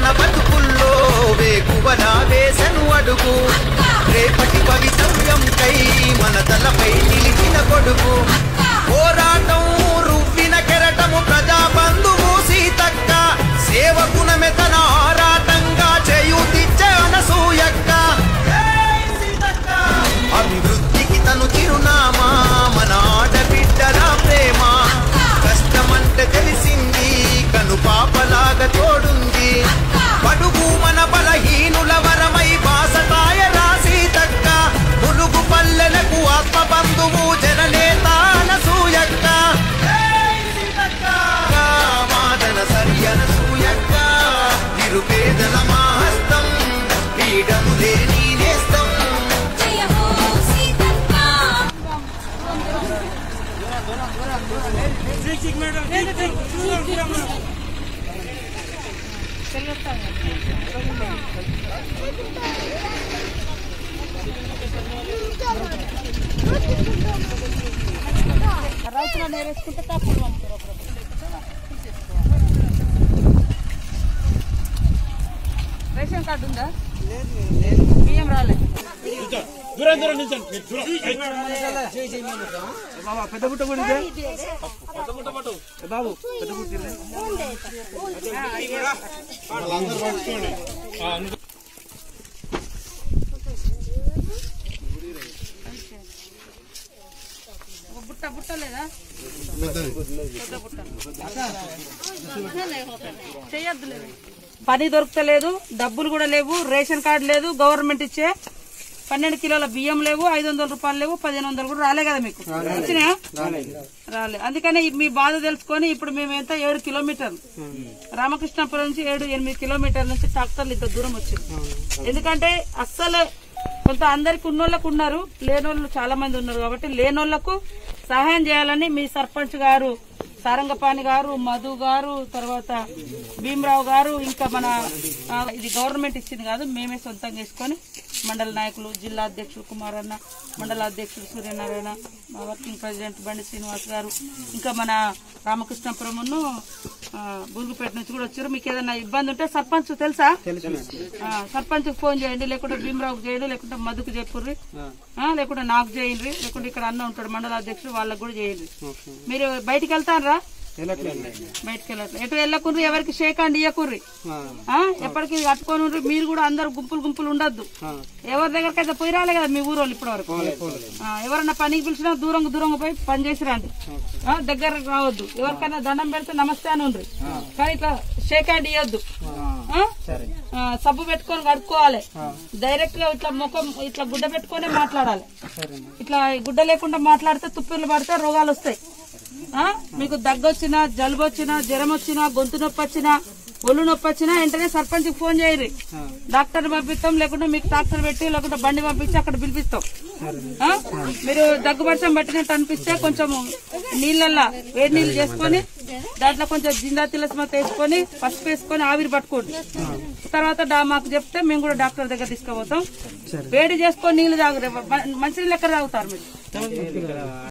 మన బతుకుల్లో వేకువన వేసను అడుగు రేపటి భవితవ్యంకై మన తలపై నిలిచిన కొడుకు పోరాటం రువ్విన కెరటము ప్రజాబంధువు సీతక్క సేవ గుణమే తన ఆరాటంగా చేయుతిచ్చే అనసూయక్క జై సీతక్క! అభివృద్ధికి తను చిరునామా మన ఆడబిడ్డల ప్రేమ కష్టమంటే తెలిసింది కను పాపలాగా తోడుంది పడుగు మన బలహీనుల వరమై బాసటాయ రాసి తక్క ములుగు పల్లెలకు ఆత్మ బంధువు జననేత అనసూయక్క జై సీతక్క! మాదన సరియన సూయక్క నిరుపేదల మాహస్తం పీడము లేని నేస్తం జయ హో సీతక్క రైతులను నేరేసుకుంటే తప్పుడు పంపుతారు రేషన్ కార్డు ఉందా బియ్యం రాలేదు దూరం దూరం నిల్చోండి. మీరు దూరం. వాళ్ళందరూ పట్టుకోండి. ఆ, నువ్వు- ఒక బుట్ట బుట్ట లేదా పెద్ద బుట్ట చెయ్యొద్దు లేదు పని దొరకలేదు డబ్బులు కూడా లేవు రేషన్ కార్డు లేదు గవర్నమెంట్ ఇచ్చే పన్నెండు కిలోల బియ్యం లేవు ఐదు వందల రూపాయలు లేవు పదిహేను వందలు కూడా రాలే కదా మీకు వచ్చినాయా రాలే అందుకనే ఈ- మీ బాధ తెలుసుకొని ఇప్పుడు మేము ఎంత ఏడు కిలోమీటర్లు రామకృష్ణపురం నుంచి ఏడు ఎనిమిది కిలోమీటర్ల నుంచి ట్రాక్టర్లు ఇంత దూరం వచ్చింది ఎందుకంటే అస్సలు కొంత అందరికి ఉన్నోళ్ళకు ఉన్నారు లేనోళ్ళు చాలా మంది ఉన్నారు కాబట్టి లేనోళ్లకు సహాయం చేయాలని మీ సర్పంచ్ గారు సారంగపాణి గారు మధు గారు తర్వాత భీమరావు గారు ఇంకా మన ఆ, ఇది గవర్నమెంట్ ఇచ్చింది కాదు మేమే సొంతంగా వేసుకొని మండల నాయకులు జిల్లా అధ్యక్షుడు కుమార్ అన్న మండల అధ్యక్షుడు సూర్యనారాయణ మా వర్కింగ్ ప్రెసిడెంట్ బండి శ్రీనివాస్ గారు ఇంకా మన రామకృష్ణపురమును బురుగుపేట నుంచి కూడా వచ్చారు మీకు ఏదైనా ఇబ్బంది ఉంటే సర్పంచ్ తెలుసా ఆ, సర్పంచ్ ఫోన్ చేయండి లేకుంటే భీమరావుకి చేయండి లేకుంటే మధుకు చెప్పుర్రి ఆ, లేకుంటే నాకు చేయండి లేకుంటే ఇక్కడ అన్న ఉంటాడు మండల అధ్యక్షుడు వాళ్ళకి కూడా చేయండి మీరు బయటికి వెళ్తారా బయటికి వెళ్ళట్లేదు ఎటు వెళ్ళకుర్రి ఎవరికి షేక్ అండ్ ఇయ్యకుర్రి ఆ, ఎప్పటికి కట్టుకొని ఉండ్రి. మీరు కూడా అందరు గుంపులు గుంపులు ఉండద్దు ఎవరి దగ్గరికి అయితే పోయి రాలే కదా మీ ఊరోళ్ళు ఇప్పటి వరకు ఎవరన్నా పనికి పిలిచినా దూరం దూరంగా పోయి పని చేసి రండి ఆ, దగ్గరకు రావద్దు ఎవరికైనా దండం పెడితే నమస్తే అని ఉండ్రి కానీ ఇట్లా షేక్ హ్యాండ్ ఇవ్వద్దు ఆ? ఆ, సబ్బు పెట్టుకొని కడుక్కోవాలి డైరెక్ట్ గా ఇట్లా ముఖం ఇట్లా గుడ్డ పెట్టుకొని మాట్లాడాలి ఇట్లా గుడ్డ లేకుండా మాట్లాడితే తుప్పిర్లు పడితే రోగాలు వస్తాయి ఆ? మీకు దగ్గొచ్చినా జలుబు వచ్చినా జ్వరం వచ్చినా గొంతు నొప్పి వచ్చినా ఒళ్ళు నొప్పి వచ్చినా వెంటనే సర్పంచ్ ఫోన్ చేయరు డాక్టర్ పంపిస్తాం లేకుంటే మీకు డాక్టర్ పెట్టి లేకుంటే బండి పంపించి అక్కడ పిలిపిస్తాం ఆ? మీరు దగ్గుబరచం పట్టినట్టు అనిపిస్తే కొంచెం నీళ్ళల్లా వేడి నీళ్ళు చేసుకొని దాంట్లో కొంచెం జిందా తిలస్మత వేసుకొని పసుపు వేసుకొని ఆవిరి పట్టుకోండి తర్వాత డా- మాకు చెప్తే మేము కూడా డాక్టర్ దగ్గర తీసుకుపోతాం వేడి చేసుకొని నీళ్లు తాగురు మంచి నీళ్ళు ఎక్కడ తాగుతారు మీరు